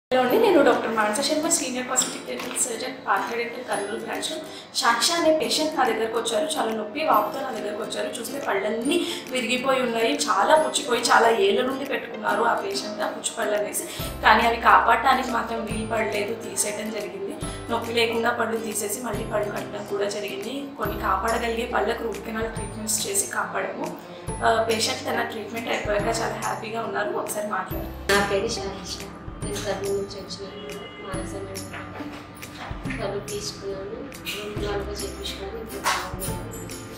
hello అండి నేను doctor Manasa Sharma senior cosmetic dental surgeon Partha dental Kurnool branch Sakshi అనే పేషెంట్ నా దగ్గరకు వచ్చారు చాలా నొప్పి వాపుతో నా దగ్గరకు వచ్చారు చూస్తే పళ్ళన్నీ విరిగిపోయి ఉన్నాయి చాలా పుచ్చిపోయి చాలా ఏళ్ళ నుండి పెట్టుకున్నారు ఆ పేషెంట్ ఆ పుచ్చి పళ్ళు అనేసి కానీ అవి కాపాడటానికి మాత్రం వీలు పడలేదు తీసేయడం జరిగింది నొప్పి లేకుండా పళ్ళు తీసేసి మళ్ళీ పళ్ళు కట్టడం కూడా జరిగింది కొన్ని కాపాడగలిగే పళ్ళకు రూట్ కెనాల్ ట్రీట్మెంట్స్ చేసి కాపాడము పేషెంట్ తన ట్రీట్మెంట్ అయిపోయాక చాలా హ్యాపీగా ఉన్నారు ఒకసారి మాట్లాడారు నా పేరు శారీష నేను కర్నూలు నుంచి వచ్చినాను మానస మేడం కళ్ళు తీసుకున్నాను రెండు నాలుగు చెప్పించుకొని ఇప్పుడు బాగున్నాను